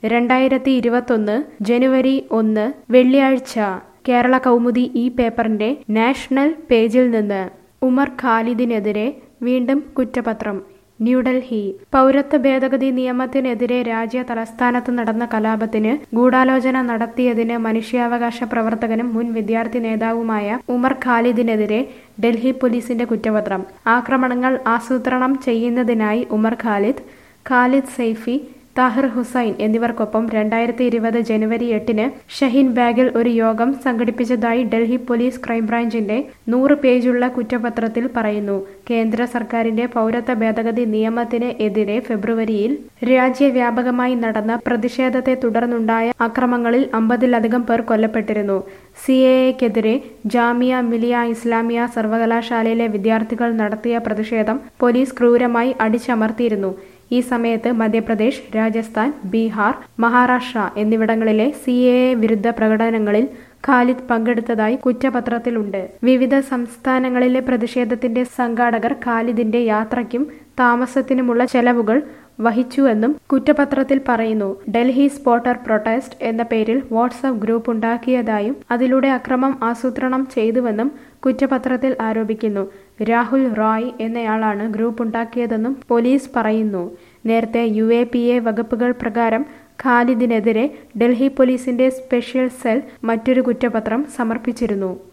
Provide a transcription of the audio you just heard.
രണ്ടായിരത്തി ഇരുപത്തൊന്ന് ജനുവരി ഒന്ന് വെള്ളിയാഴ്ച കേരള കൗമുദി ഈ പേപ്പറിന്റെ നാഷണൽ പേജിൽ നിന്ന് ഉമർ ഖാലിദിനെതിരെ വീണ്ടും കുറ്റപത്രം ന്യൂഡൽഹി പൗരത്വ ഭേദഗതി നിയമത്തിനെതിരെ രാജ്യ തലസ്ഥാനത്ത് നടന്ന കലാപത്തിന് ഗൂഢാലോചന നടത്തിയതിന് മനുഷ്യാവകാശ പ്രവർത്തകനും മുൻ വിദ്യാർത്ഥി നേതാവുമായ ഉമർ ഖാലിദിനെതിരെ ഡൽഹി പോലീസിന്റെ കുറ്റപത്രം ആക്രമണങ്ങൾ ആസൂത്രണം ചെയ്യുന്നതിനായി ഉമർ ഖാലിദ് ഖാലിദ് സൈഫി താഹിർ ഹുസൈൻ എന്നിവർക്കൊപ്പം രണ്ടായിരത്തി ഇരുപത് ജനുവരി എട്ടിന് ഷഹീൻ ബാഗിൽ ഒരു യോഗം സംഘടിപ്പിച്ചതായി ഡൽഹി പോലീസ് ക്രൈംബ്രാഞ്ചിന്റെ നൂറ് പേജുള്ള കുറ്റപത്രത്തിൽ പറയുന്നു കേന്ദ്ര സർക്കാരിന്റെ പൗരത്വ ഭേദഗതി നിയമത്തിന് എതിരെ ഫെബ്രുവരിയിൽ രാജ്യവ്യാപകമായി നടന്ന പ്രതിഷേധത്തെ തുടർന്നുണ്ടായ അക്രമങ്ങളിൽ അമ്പതിലധികം പേർ കൊല്ലപ്പെട്ടിരുന്നു സി എ എക്കെതിരെ ജാമിയ മിലിയ ഇസ്ലാമിയ സർവകലാശാലയിലെ വിദ്യാർത്ഥികൾ നടത്തിയ പ്രതിഷേധം പോലീസ് ക്രൂരമായി അടിച്ചമർത്തിയിരുന്നു ഈ സമയത്ത് മധ്യപ്രദേശ് രാജസ്ഥാൻ ബീഹാർ മഹാരാഷ്ട്ര എന്നിവിടങ്ങളിലെ സി എ വിരുദ്ധ പ്രകടനങ്ങളിൽ ഖാലിദ് പങ്കെടുത്തതായി കുറ്റപത്രത്തിലുണ്ട് വിവിധ സംസ്ഥാനങ്ങളിലെ പ്രതിഷേധത്തിന്റെ സംഘാടകർ ഖാലിദിന്റെ യാത്രയ്ക്കും താമസത്തിനുമുള്ള ചെലവുകൾ വഹിച്ചുവെന്നും കുറ്റപത്രത്തിൽ പറയുന്നു ഡൽഹി സ്പോട്ടർ പ്രൊട്ടസ്റ്റ് എന്ന പേരിൽ വാട്സാപ്പ് ഗ്രൂപ്പ് ഉണ്ടാക്കിയതായും അതിലൂടെ അക്രമം ആസൂത്രണം ചെയ്തുവെന്നും കുറ്റപത്രത്തിൽ ആരോപിക്കുന്നു രാഹുൽ റോയ് എന്നയാളാണ് ഗ്രൂപ്പ് ഉണ്ടാക്കിയതെന്നും പോലീസ് പറയുന്നു നേരത്തെ യു എ പി എ വകുപ്പുകൾ പ്രകാരം ഖാലിദിനെതിരെ ഡൽഹി പോലീസിന്റെ സ്പെഷ്യൽ സെൽ മറ്റൊരു കുറ്റപത്രം സമർപ്പിച്ചിരുന്നു